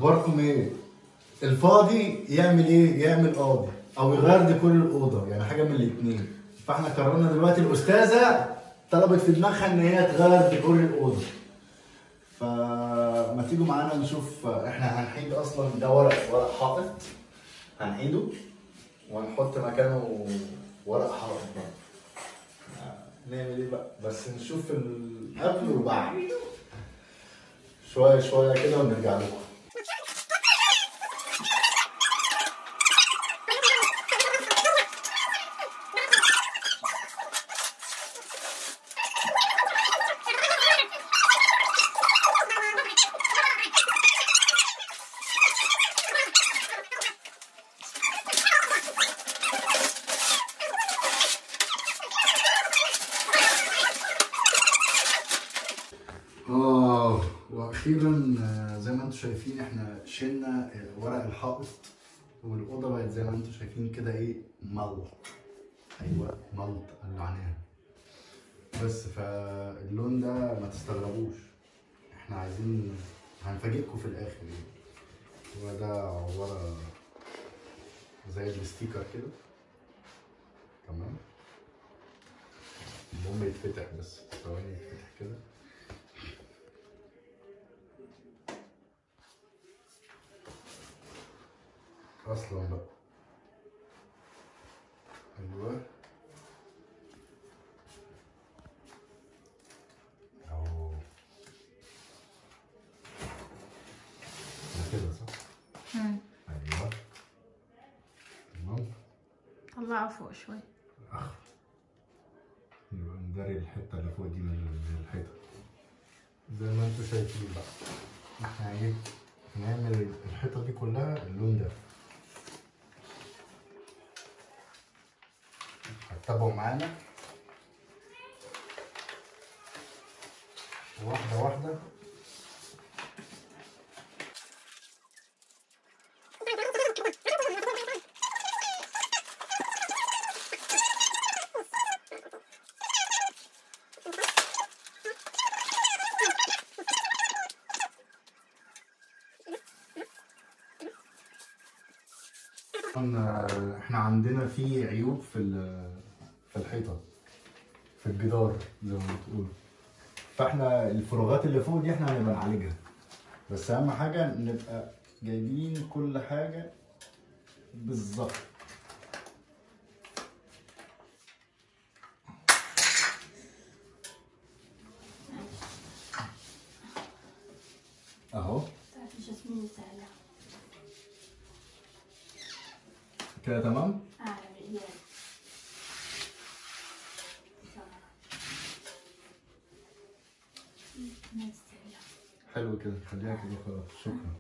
اخباركم ايه الفاضي يعمل ايه يعمل قاضي او يغير ديكور الاوضه يعني حاجه من الاثنين فاحنا قررنا دلوقتي الاستاذه طلبت في دماغها ان هي تغير ديكور الاوضه فما تيجوا معانا نشوف احنا هنحيد اصلا ده ورق ورق حائط هنحيده وهنحط مكانه ورق حائط بقى نعمل ايه بقى بس نشوف القبل وبعد شويه شويه كده ونرجع لكم اه واخيرا آه، زي ما انتم شايفين احنا شلنا آه، ورق الحائط والاوضه بقت زي ما انتم شايفين كده ايه ملط ايوه ملط قلعناها بس فاللون ده ما تستغربوش احنا عايزين هنفاجئكم في الاخر يعني هو ده عباره زي الستيكر كده تمام المهم يتفتح بس ثواني يتفتح كده اصلا بقى ايوه اهو ده كده صح مم. ايوه تمام طلعه فوق شوي اخ يبقى نداري الحته اللي فوق دي من من الحيطه زي ما انتم شايفين بقى احنا ايه نعمل الحيطه دي كلها اللون ده هتتابعوا معانا واحده واحده طبعاً احنا عندنا في عيوب في ال- في الحيطه في الجدار زي ما بتقول فاحنا الفراغات اللي فوق دي احنا هنبقى نعالجها بس اهم حاجه نبقى جايبين كل حاجه بالظبط اهو تعرفي جاسمين سهلة كده تمام أعلى رجال حلو كده خليها كده خلاص شكرا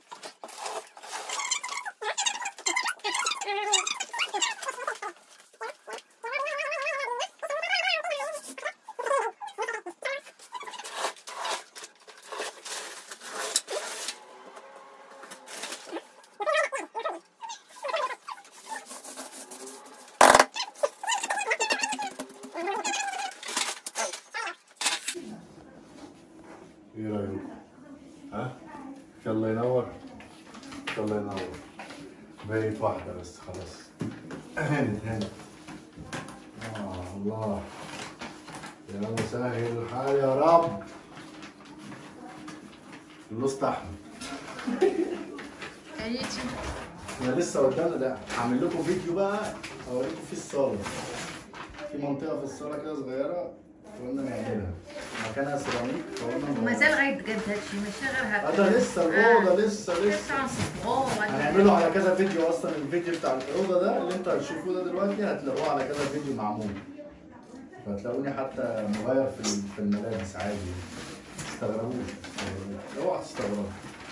ايه رايك؟ ها؟ يلا ينور يلا ينور بقيت واحدة بس خلاص هانت هانت آه الله يا مسهل الحال يا رب اللص احمد عيتي احنا لسه قدامنا ده هعمل لكم فيديو بقى اوريكم فيه الصاله في منطقه في الصاله كده صغيره قلنا نعملها مكانها سيراميك فقلنا ومازال غيتقد هادشي ماشي غير هكا هذا لسه الاوضه لسه لسه لسه نصبغوه هنعمله على كذا فيديو اصلا الفيديو بتاع الاوضه ده اللي انتوا هتشوفوه ده دلوقتي هتلاقوه على كذا فيديو معمول فهتلاقوني حتى مغير في ال- في الملابس عادي ما تستغربوش اوعى تستغربوا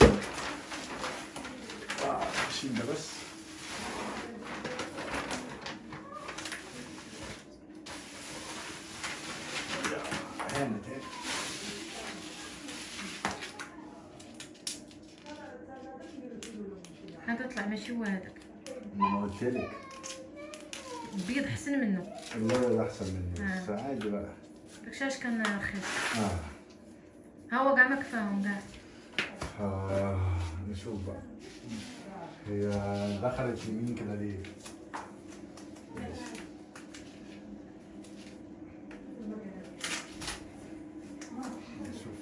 آه، شيل ده بس يا، هانت هانت حتطلع ماشي هو هذاك ما قلت لك البيض احسن منه الولد احسن مني آه. بس عادي بقى داكشي علاش كان رخيص اه ها هو كاع ما كفاهم كاع آه، نشوف بقى هي دخلت يمين كده ليه ماشي. نشوف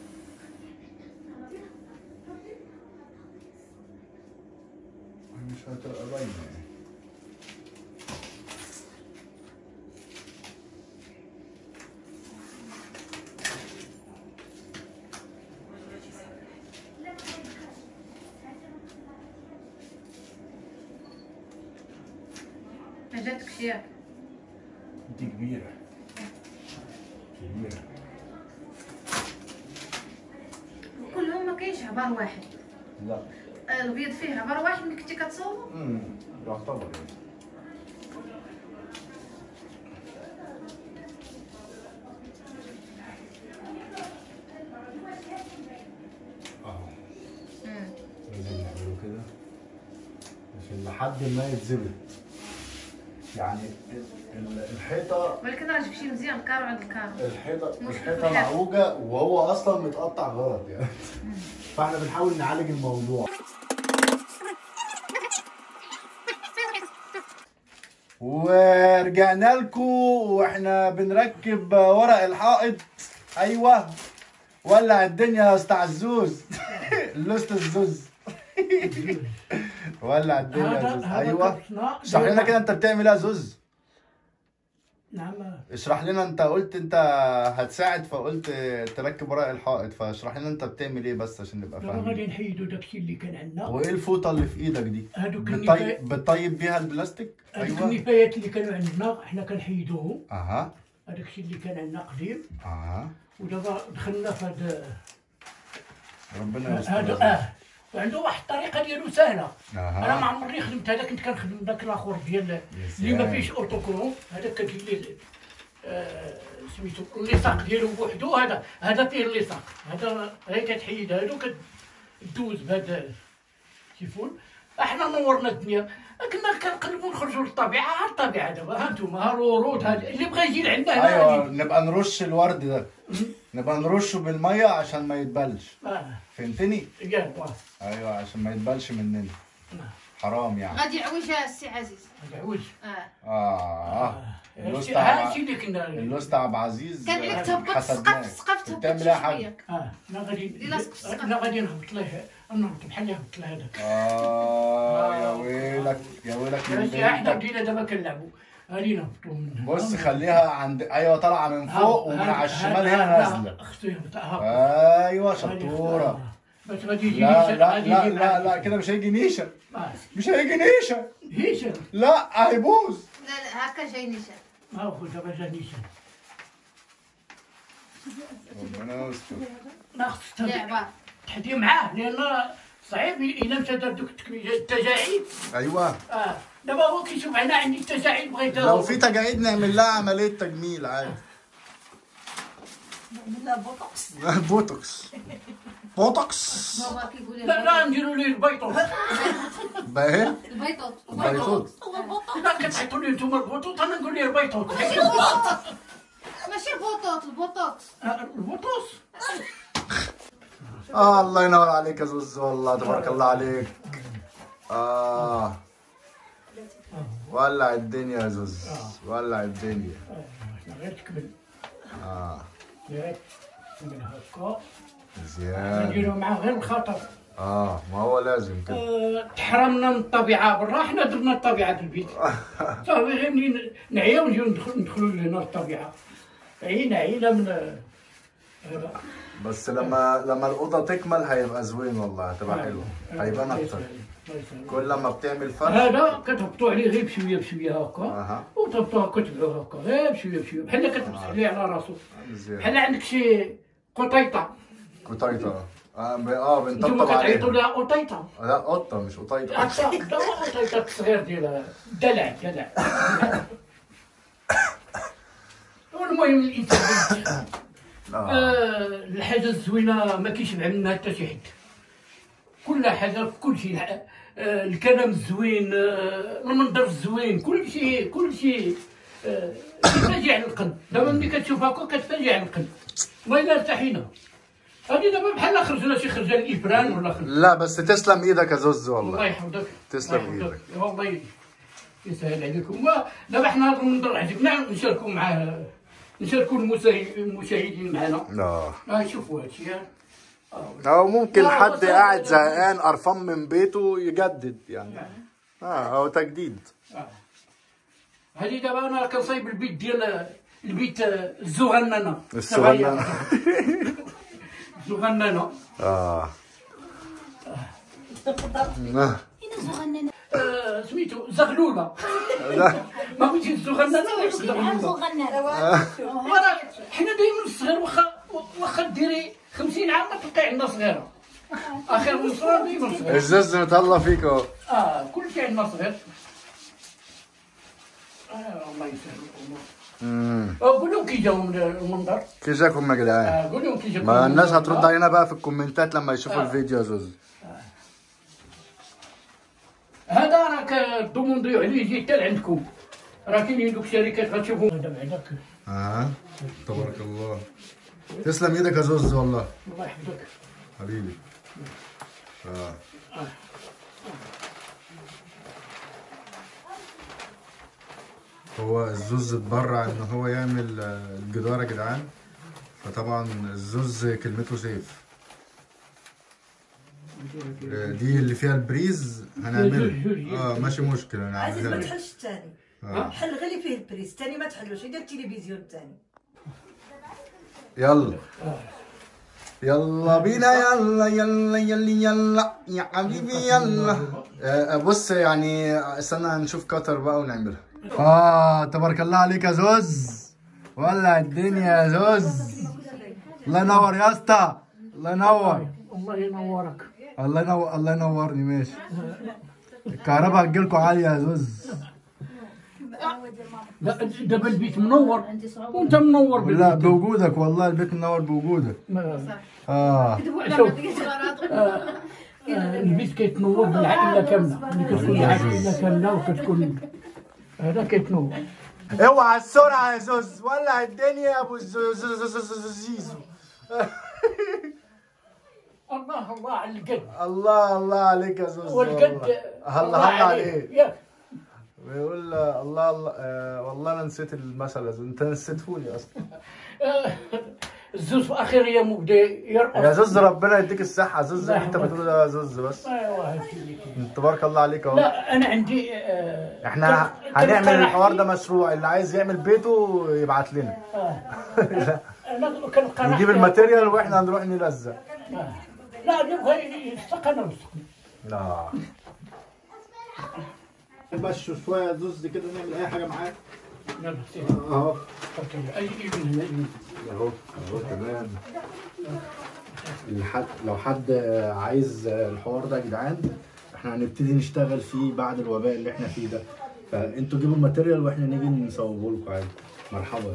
مش هتبقى باينة يعني ما جاتكش ياك دي كبيرة كبيرة كلهم ما كاينش عبار واحد لا آه، البيض فيه عبار واحد ملي كنتي كتصوب امم يعتبر يعني اهو مم. لازم نعمله كده عشان لحد ما يتظبط يعني ال- ال- الحيطه ولكن راه جبتي مزيان كارو عند الكارو الحيطه مش الحيطه مفتاح. معوجه وهو اصلا متقطع غلط يعني فاحنا بنحاول نعالج الموضوع ورجعنا لكم واحنا بنركب ورق الحائط ايوه ولع الدنيا يا استاذ عزوز اللوست الزوز ولع الدنيا يا زوز ايوه اشرح لنا كده انت بتعمل ايه يا زوز نعم اشرح لنا انت قلت انت هتساعد فقلت تركب ورق الحائط فاشرح لنا انت بتعمل ايه بس عشان نبقى دابا فاهمين غادي نحيدو داكشي اللي كان عندنا وايه الفوطه اللي في ايدك دي هادوك بتطيب النفايات بتطيب بيها البلاستيك هادوك ايوه النفايات اللي كانوا عندنا حنا كنحيدوهم اها هذاك الشيء اللي كان عندنا قديم اها ودابا دخلنا في هذا ربنا يستر هذا اه وعنده واحد الطريقه ديالو سهله انا ما اها عمري خدمت هذا كنت كنخدم داك الاخر ديال يا اللي ما سلام. فيش اوتوكروم هذا كتجي ليه آه، سميتو اللصاق ديالو بوحدو هذا هذا فيه اللصاق هذا هي كتحيد هادو كدوز بهذا التليفون احنا نورنا الدنيا كنا كنقلبوا نخرجوا للطبيعه ها الطبيعه دابا ها انتم ها الورود ها اللي بغى يجي لعندنا هنا ايوه غادي. نبقى نرش الورد ده نبقى نرشه بالميه عشان ما يتبلش اه فهمتني يا واه ايوه عشان ما يتبلش مننا حرام يعني غادي يعوجها السي عزيز هذا عوج اه اه اللوست ها عب- الشيء اللي كنا اللوست عبد العزيز كان عليك تهبط حسدناك. السقف السقف تهبط بتعمل شي ايه يا حاج؟ شويه اه انا غادي دي لاصق في السقف. انا غادي نهبط له نهبط بحال يهبط له هذاك اه يا ويلك يا ويلك من ماشي احنا بنتك بدينا دابا كنلعبوا هادي نهبطوا من بص خليها عند ايوه طالعه من فوق ومن على الشمال هنا نازله اختي يهبط ها ايوه هادي شطوره اختار. بس غادي يجي لا نيشان، لا غادي لا يجي لا معاك. لا كده مش هيجي نيشه آه، مش هيجي نيشه نيشان لا هيبوظ لا لا هكا جاي نيشان ما هو دابا جا نيشان ربنا يستر ما خصك لا عبار تحدي معاه لان صعيب الا مشى دار دوك التكميل- التجاعيد ايوه اه دابا هو كيشوف انا عندي التجاعيد بغيت لو في تجاعيد نعمل لها عمليه تجميل عادي لا بوتوكس بوتوكس بوتوكس بابا كيقول لا لا نديروا ليه البيطون باهي البيضوط بيضوط لا كتحطوا لي انتم البطوط انا نقول ليه البيطون ماشي البوطوط البوطوط آه، البطوس آه الله ينور عليك يا زوز والله تبارك الله عليك آه ولع الدنيا يا زوز ولع الدنيا آه، غير تكمل اه غير من هكا مزيان نديروا معاه غير الخطر اه ما هو لازم كده آه، تحرمنا من الطبيعه برا حنا درنا الطبيعه في البيت صافي غير منين نعيا ونجيو ندخل ندخلوا لهنا الطبيعه عينا عينا من آه، هذا بس لما لما الاوضه تكمل هيبقى زوين والله هتبقى حلو هيبان اكتر كل ما بتعمل فرق هذا كتهبطوا عليه غير بشويه بشويه هكا اها وتهبطوا كتبعوه هكا غير بشويه بشويه بحال كتمسح عليه على راسو مزيان بحال عندك شي قطيطه قطيطه اه ب- اه انتم بنطبطب كتعيطوا عليها لها قطيطه لا قطه مش قطيطه هكا هكا قطيطه الصغير ديالها دلع دلع المهم الانسان اه آه، الحاجه الزوينه ما كيشبع منها حتى شي حد كل حاجه كل شيء آه، الكلام الزوين آه، المنظر الزوين كل شيء كل شيء آه، كتفاجئ على القلب دابا ملي كتشوف هكا كتفاجئ على القلب والله الا ارتحينا هذه دابا بحال خرجنا شي خرجه الابران ولا خرجه لا بس تسلم ايدك يا زوز الله والله يحفظك تسلم الله يحفظك. إيدك. والله يسهل عليكم و- دابا حنا هذا المنظر عجبنا نشاركوا مع نشاركوا المشاهد- المشاهدين معنا اه اه شوفوا هادشي ها. او ممكن لا، حد بس- قاعد زهقان قرفان من بيته يجدد يعني اه او تجديد هذه دابا انا كنصايب البيت ديال البيت آه، الزغننه الزغننة. الزغننه اه آه. آه، سميتو زغلوله ما بغيتش الزغننه ولا الزغلوله وراه حنا دايما الصغير واخا واخا ديري 50 عام ما تلقاي عندنا صغيره اخر من الصغير دايما صغير الزوز متهلا فيك اهو اه كل شيء عندنا صغير آه الله يسهل الامور مم. آه، قول لهم كي جاو من المنظر كيف جاكم يا جدعان آه، قول لهم كي جاكم ما الناس المنظر. هترد علينا بقى في الكومنتات لما يشوفوا آه. الفيديو يا زوز هذا راك الدومونديو عليه يجي حتى لعندكم راه كاينين دوك الشركات غتشوفوا هذا بعدك اه تبارك الله تسلم ايدك يا زوز والله الله يحفظك حبيبي اه هو الزوز اتبرع ان هو يعمل آه، الجدار يا جدعان فطبعا الزوز كلمته سيف آه، دي اللي فيها البريز هنعملها اه ماشي مشكله عزيز ما هنعملها لك. تحلش الثاني آه. حل غير اللي فيه البريز الثاني ما تحلوش غير التلفزيون الثاني يلا يلا بينا يلا يلا يلا يلا يا حبيبي يلا آه، بص يعني استنى نشوف قطر بقى ونعملها اه تبارك الله عليك يا زوز ولع الدنيا يا زوز الله ينور يا اسطى الله ينور الله ينورك الله ينور الله ينورني ماشي الكهرباء هتجيلكوا عالية يا زوز لا دابا البيت منور وانت منور لا بالبيت بوجودك والله البيت منور بوجودك ما- اه شوف آه، البيت كيتنور بالعائله كامله ملي كتكون العائله كامله وكتكون هذا كيتنور اوعى السرعة يا زوز ولع الدنيا يا ابو زوز- زوز- زوز- زوز- زيزو الله الله على القد الله الله عليك يا زوز والقد والله. هلا الله هلا عليك. عليك ياك بيقول آه، الله الله آه والله انا نسيت المثل يا زوز انت نسيتهولي اصلا آه، الزوز في اخر ايامه بدا يرقص يا زوز ربنا يديك الصحة يا زوز الله اللي انت يحفظك. بتقوله ده يا زوز بس ايوا هادشي اللي كاين. تبارك الله عليك اهو لا انا عندي آه، احنا كنت- هنعمل كنت الحوار ده راح- مشروع اللي عايز يعمل بيته يبعت لنا انا كنلقى نجيب راحتي- الماتيريال واحنا نروح نلزق آه. لا نبغى يستقى انا نستقى لا بس شوية زوز كده نعمل اي حاجة معاك يلا سير. اهو اي ابن هنا ابن اهو اهو تمام الحد لو حد عايز الحوار ده يا جدعان احنا هنبتدي نشتغل فيه بعد الوباء اللي احنا فيه ده فانتوا جيبوا الماتيريال واحنا نيجي نصوره لكم عادي مرحبا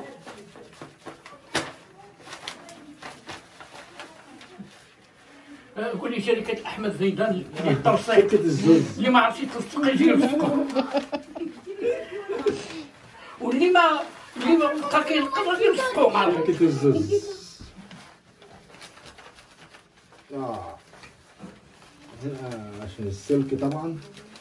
آه، قول لي شركه احمد زيدان اللي الترصيد الزوز اللي ما عرفش يتلصق يجي يلصقوا واللي ما اللي ما بقى كيلقى يلصقوا معاه كده الزوز اه هنا عشان السلك طبعا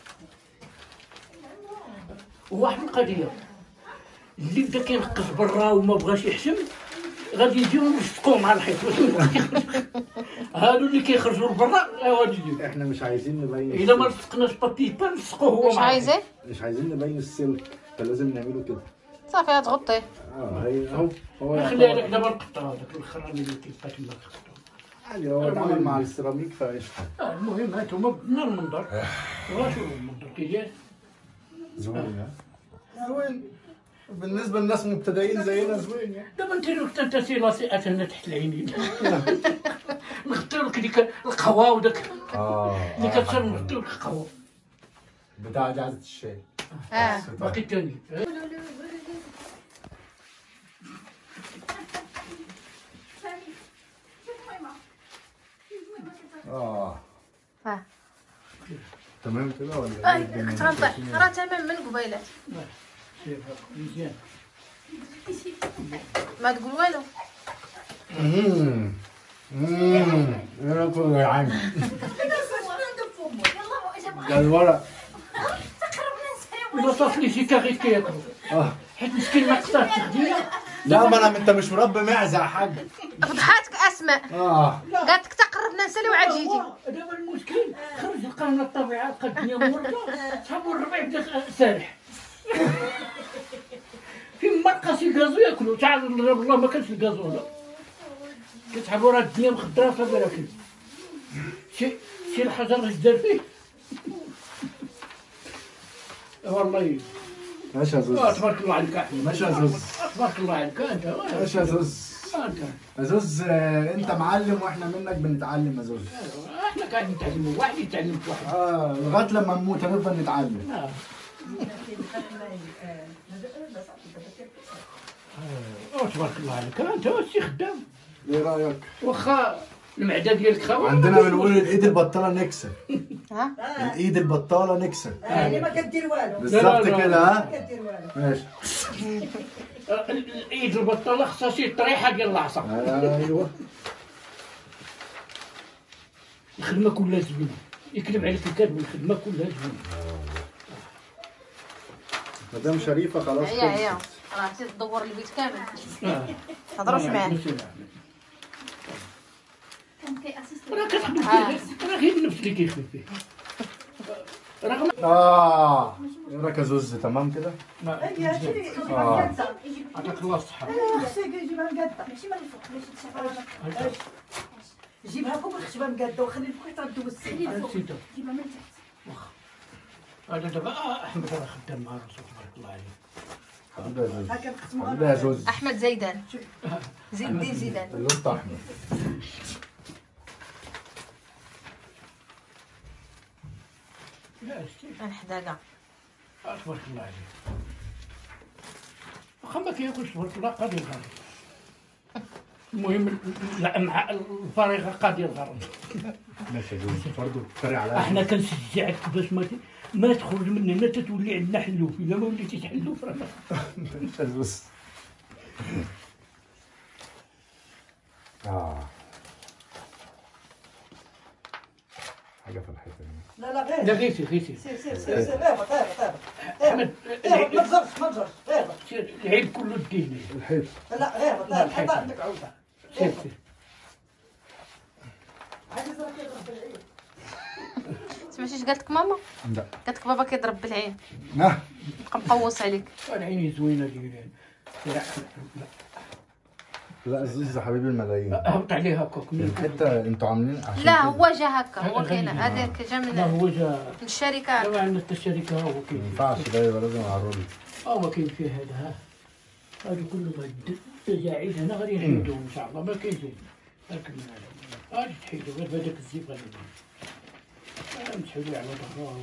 وواحد القضيه اللي بدا كينقص برا وما بغاش يحشم غادي يجيو يلصقوا مع الحيط هادو اللي كيخرجوا لبرا غادي يجيو احنا مش عايزين نبين اذا ما السلك. لصقناش بابيبا نلصقوه هو مش مع عايزة مش عايزين نبين السلك فلازم نعمله كده صافي هتغطيه اه هي اهو هو خلي يعتبر- عليك دابا نقطع هذاك الخرام اللي كيبقى تما نقطعو. عادي هو اتعامل مع السيراميك فقشطه آه، المهم هاتوما بدنا المنظر واشوف المنظر كي جاي زوين ها زوين بالنسبه للناس مبتدئين زينا زوين يعني دابا انت لو كنت انت سي لاصقات هنا تحت العينين نغطيو لك ديك القهوه وداك اه اللي كتشرب نغطيو لك القهوه بتاع جعزة الشاي اه باقي الثاني اه اه تمام كده ولا اي كنت غنطيح راه تمام من قبيلات مزيان ما تقول والو مم. امم ايه رايكم يا جدعان يلا ده الورق البطاط اللي جيت غير كياكلوا اه حيت مسكين ما قدرش تخديها لا ما انا انت مش مربي معزه يا حاج فضحاتك اسماء اه قالت لك تقربنا نسالي وعاد جيتي دابا المشكل خرج لقى من الطبيعه لقى الدنيا مورده صحابو الربيع بدا سارح فين ما لقى شي كازو ياكلو تاع والله ما كانش الكازو لا كتحبوا راه الدنيا مخدره صافي لكن شي شي الحجر اش دار فيه والله ماشي يا آه، زوز تبارك الله عليك احمد ماشي يا زوز تبارك الله عليك انت آه، ماشي يا زوز انت يا زوز آه، انت معلم واحنا منك بنتعلم يا زوز احنا قاعدين نتعلموا واحد يتعلم في واحد اه لغايه لما نموت هنفضل نتعلم آه. آه، تبارك الله عليك انت هادشي خدام ايه رايك؟ واخا المعده ديالك خاويه عندنا بنقول الايد البطاله نكسه ها الايد البطاله نكسه اللي ما كدير والو بالظبط لا، لا. كده ما ها كدير والو ماشي آه، الايد البطاله خصها شي طريحه ديال العصا ايوه الخدمه كلها زوينه يكذب عليك الكذب الخدمه كلها زوينه مدام شريفه خلاص هيا هيا خلصت. راه تدور البيت كامل آه. تهضروش آه، معاه بسم الله. راه كتخدم فيه راه غير النفس اللي كيخدم فيه رغم اه ايه رايك يا زوز تمام كده؟ ما هي شري آه. عطاك الله الصحه خصك يجيبها مقاده ماشي من الفوق جيبها فوق الخشبه مقاده وخلي البقيت تدوز السيل نسيتو واخا هذا دابا آه، احمد راه خدام مع راسو تبارك الله عليه حبيبي يا زوز هكا نقسموها حبيبي يا زوز احمد زيدان زيد الدين زيدان اللوط احمد لا شتي من حدا كاع آه، تبارك الله عليه واخا ما كياكلش تبارك الله قادر يغرم المهم ال- مع الفريق قادر يغرم ماشي يا زوز برضه بتتريق عليا احنا كنشجعك باش ما ت- ما تخرج من هنا تتولي عندنا حلوف الا ما وليتيش حلوف راه ماشي يا زوز اه حاجه في الحته دي لا لا لا غير غير غير سير سير سير سير اهبط اهبط اهبط احمد اهبط ما تجرش ما تجرش اهبط العيب كله الدين الحيط لا اهبط اهبط حط عندك عوده سير سير عايز راك يضرب بالعيد سمعتي اش قالت لك ماما لا قالت لك بابا كيضرب بالعين اه بقى مقوص عليك انا عيني زوينه ديالي لا لا زوز يا حبيبي الملايين هبط عليها هكاك من الحته انتوا عاملين عشان لا كده. هو جا هكا هو غريب. كاين هذاك جا لا من هو جا من الشركه لا عندنا حتى الشركه هو ما كاين ينفعش ده يبقى لازم على الرول هو كاين فيه هذا ها هذا كله ما يد- التجاعيد هنا غادي نحيدوهم ان شاء الله ما كاين زين لكن غادي تحيدو غير بهذاك الزيت غادي يبان. نتحيدو على ظهره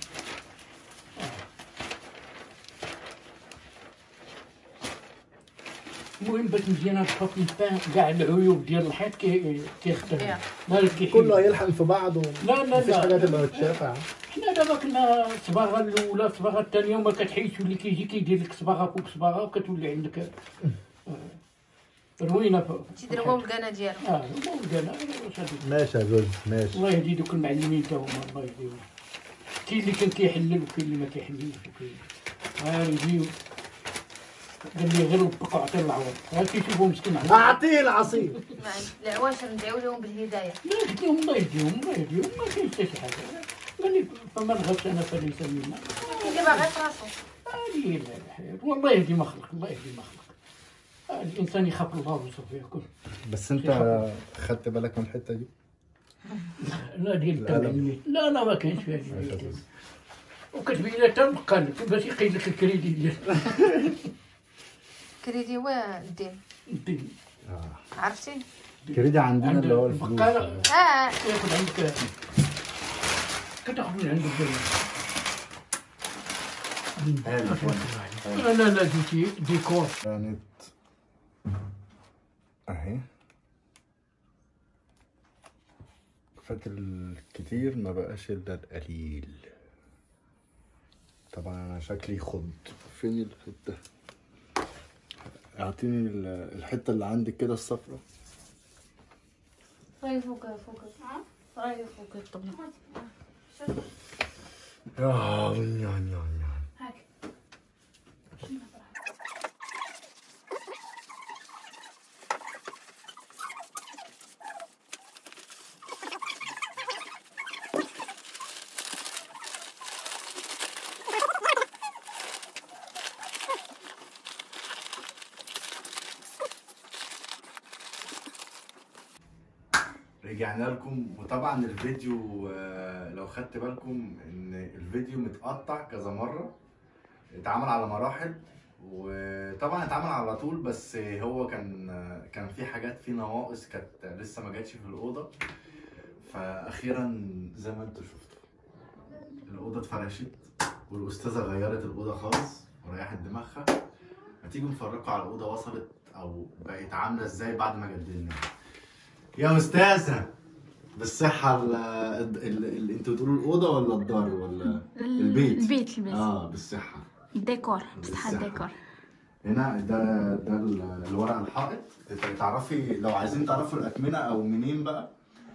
المهم باش مزيانه تحط البان كاع العيوب ديال الحيط كي- كيختفي يا. ما كيحيد. كله هيلحم في بعضه لا لا مفيش لا حاجه تبقى متشافه حنا دابا كنا الصباغه الاولى الصباغه الثانيه وما كتحيدش واللي كيجي كيدير لك صباغه فوق صباغه وكتولي عندك آه، روينه ف- تيدير هو القناه ديالو اه هو القناة، وصافي. ماشي يا زوز ماشي الله يهدي دوك المعلمين تا هما الله يهديهم كاين اللي كان كيحلل وكاين اللي ما كيحللش وكاين ها يجيو قال لي غير وبقى عطي العوض ها كيشوفوا مسكين عندهم. اعطيه العصير مع العواش ندعو لهم بالهدايه الله يهديهم الله يهديهم الله يهديهم ما كاينش حتى شي حاجه ماني فمن غشنا فليس منا اللي باغي في راسو هذه هي الحياة والله يهدي ما خلق الله يهدي ما خلق آه، الانسان يخاف الله وسوف يكون بس انت خدت بالك من الحته دي لا ديال لا، لا. التمعينات لا لا ما كاينش فيها ماشي يا شي زوز. وكتبين لها تنبقى لك باش يقيد لك الكريدي ديال كريدي هو الدين الدين اه عرفتي كريدي عندنا عند اللي هو الفلوس البقالة. اه ياخذ عندك كتاخذ من عند الدين لا لا لا جيتي ديكور كانت اهي فات الكتير ما بقاش الا القليل طبعا انا شكلي خض فين الحته اعطيني ال- الحته اللي عندك كده الصفرة غير فوق فوق غير فوق الطبلة هاك رجعنا لكم وطبعا الفيديو آه، لو خدت بالكم ان الفيديو متقطع كذا مره اتعمل على مراحل وطبعا اتعمل على طول بس هو كان كان في حاجات فيه نواقص كانت لسه ما جاتش في الاوضه فاخيرا زي ما انتم شفتوا الاوضه اتفرشت والاستاذه غيرت الاوضه خالص وريحت دماغها هتيجوا نفرجكم على الاوضه وصلت او بقت عامله ازاي بعد ما جددناها يا استاذه بالصحه ال ال ال انتوا بتقولوا الاوضه ولا الدار ولا البيت البيت البيت اه بالصحه الديكور بصح بالصحة. الديكور هنا ده ده ال- الورق الحائط ت- تعرفي لو عايزين تعرفوا الاكمنه او منين بقى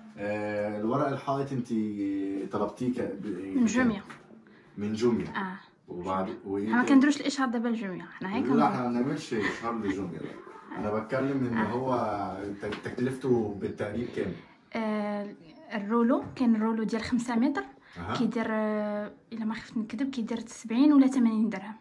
آه الورق الحائط انت طلبتيه ك- ب- من جوميا من جوميا اه وبعد وايه حنا ما تاني؟ كنديروش الاشهار دابا لجوميا حنا هيك لا احنا ما بنعملش شهر لجوميا لا انا بتكلم ان هو ت- تكلفته بالتقريب كام؟ آه الرولو كاين الرولو ديال 5 متر اها كيدير آه الا ما خفت نكذب كيدير 70 ولا 80 درهم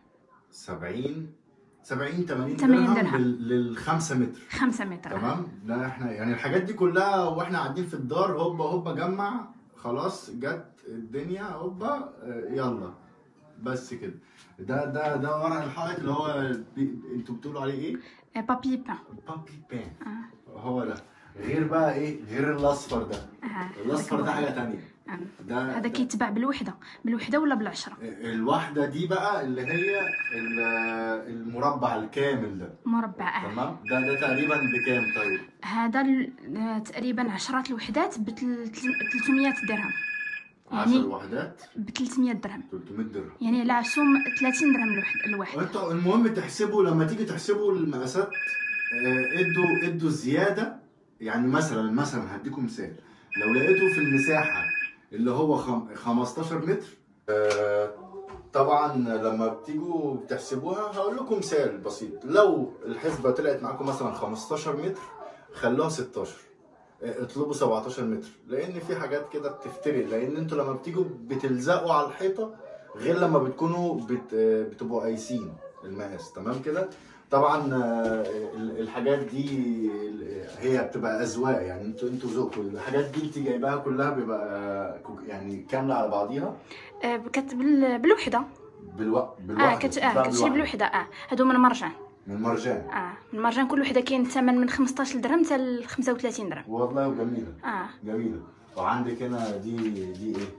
70 70 80 80 درهم درهم. لل- للخمسة متر 5 متر تمام لا احنا يعني الحاجات دي كلها واحنا قاعدين في الدار هوبا هوبا جمع خلاص جت الدنيا هوبا اه، يلا بس كده ده ده ده ورق الحائط اللي هو بي انتوا بتقولوا عليه ايه؟ آه بابي بان بابي بان اه هو ده غير بقى ايه؟ غير الاصفر ده اه الاصفر ده حاجه تانية آه. ده هذا ده- كيتباع بالوحده بالوحده ولا بالعشره الواحده دي بقى اللي هي ال- المربع الكامل ده مربع اه تمام ده ده تقريبا بكام طيب؟ هذا ال- آه، تقريبا عشرة الوحدات ب 300 درهم 10 يعني وحدات ب 300 درهم 300 درهم يعني على عسوم 30 درهم الوحده الواحده انتوا المهم تحسبوا لما تيجي تحسبوا المقاسات آه، ادوا ادوا زياده يعني مثلا مثلا هديكم مثال لو لقيتوا في المساحه اللي هو خم- 15 متر آه، طبعا لما بتيجوا تحسبوها هقول لكم مثال بسيط لو الحسبه طلعت معاكم مثلا 15 متر خلوها 16 آه، اطلبوا 17 متر لان في حاجات كده بتفترق لان انتوا لما بتيجوا بتلزقوا على الحيطه غير لما بتكونوا بت... آه، بتبقوا قايسين المقاس تمام كده طبعا آه، ال- الحاجات دي هي بتبقى اذواق يعني انتوا انتوا ذوقكم الحاجات دي انت جايباها كلها بيبقى كو- يعني كامله على بعضيها آه كت بال- بالوحده بالوقت اه بالوقت كت اه كتشري بالوحده اه هادو من المرجان من مرجان اه من المرجان كل وحده كاين الثمن من 15 درهم حتى ل 35 درهم والله جميله اه جميله وعندك هنا دي دي ايه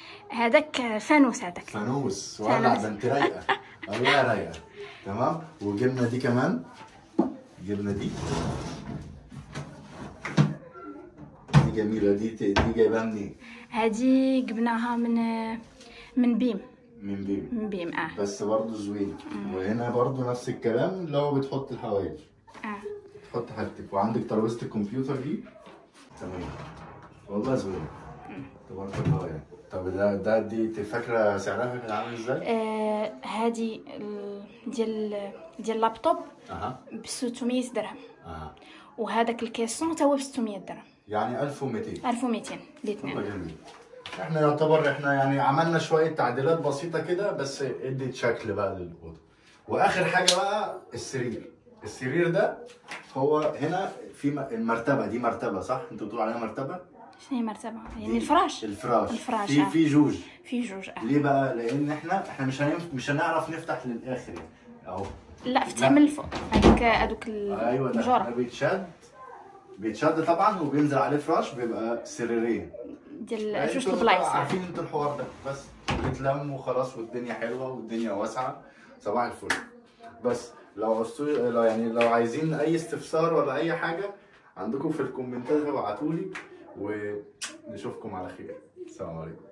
هذاك فانوس هذاك فانوس ولع فانوس. ده انت رايقه والله رايقه تمام وجبنا دي كمان جبنا دي دي جميله دي دي جايبها منين هذه جبناها من من بيم من بيبي من بيم اه بس برضه زوين وهنا برضه نفس الكلام اللي هو بتحط الحوايج اه تحط حاجتك وعندك ترابيزه الكمبيوتر دي تمام والله زوين تبارك الله يعني طب ده ده دي انت فاكره سعرها كان عامل ازاي؟ آه، هذه ال- ديال ديال اللابتوب اها ب 600 درهم اها وهذاك الكيسون تا هو ب 600 درهم يعني 1200 1200 والله الاثنين جميل احنا يعتبر احنا يعني عملنا شويه تعديلات بسيطه كده بس ادت شكل بقى للاوضه واخر حاجه بقى السرير السرير ده هو هنا في م- المرتبه دي مرتبه صح انتوا بتقولوا عليها مرتبه شنو هي مرتبه دي يعني الفراش الفراش الفراش، في آه. في جوج في جوج آه. ليه بقى لان احنا احنا مش هنف... مش هنعرف نفتح للاخر يعني اهو لا فتح من الفوق هذوك هذوك ايوه ده ده الجرة بيتشد بيتشد طبعا وبينزل عليه فراش بيبقى سريرين ديال يعني جوج انتوا البلايص عارفين انتوا الحوار ده بس بتلم وخلاص والدنيا حلوه والدنيا واسعه صباح الفل بس لو عوزتوا لو يعني لو عايزين اي استفسار ولا اي حاجه عندكم في الكومنتات ابعتوا لي ونشوفكم على خير السلام عليكم